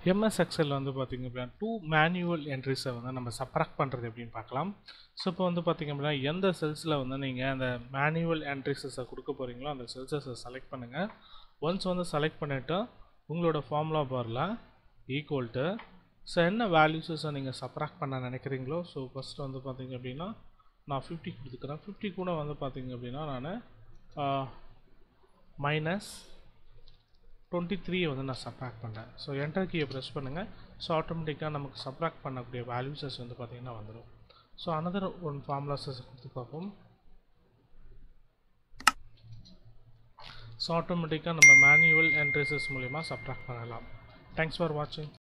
MS XL வந்து பார்த்திங்க அப்படின்னா டூ மேனுவல் என்ட்ரிஸை வந்து நம்ம சப்ராக்ட் பண்ணுறது எப்படின்னு பார்க்கலாம் ஸோ இப்போ வந்து பார்த்திங்க அப்படின்னா எந்த செல்ஸில் வந்து நீங்கள் அந்த மேனுவல் என்ட்ரிஸஸை கொடுக்க போகிறீங்களோ அந்த செல்ஸஸை செலக்ட் பண்ணுங்கள் ஒன்ஸ் வந்து செலக்ட் பண்ணிவிட்டு உங்களோட ஃபார்முலா பாரில் ஈக்குவல் டு ஸோ என்ன வேல்யூஸஸை நீங்கள் சப்ராக்ட் பண்ண நினைக்கிறீங்களோ ஸோ ஃபஸ்ட்டு வந்து பார்த்திங்க அப்படின்னா நான் ஃபிஃப்டி கொடுத்துக்கிறேன் ஃபிஃப்டி கூட வந்து பார்த்திங்க அப்படின்னா நான் மைனஸ் டுவெண்ட்டி த்ரீயை வந்து நான் சப்ராக்ட் பண்ணேன் ஸோ என்டர் கீயை ப்ரெஸ் பண்ணுங்கள் ஸோ ஆட்டோமேட்டிக்காக நமக்கு சப்ராக்ட் பண்ணக்கூடிய வேல்யூஸஸ் வந்து பார்த்திங்கன்னா வந்துடும் ஸோ அனதர் ஒன் ஃபார்முலாஸஸ் கொடுத்து பார்ப்போம் ஸோ ஆட்டோமேட்டிக்காக நம்ம மேனுவல் என்ட்ரிசஸ் மூலிமா சப்ராக்ட் பண்ணலாம் தேங்க்ஸ் ஃபார் வாட்சிங்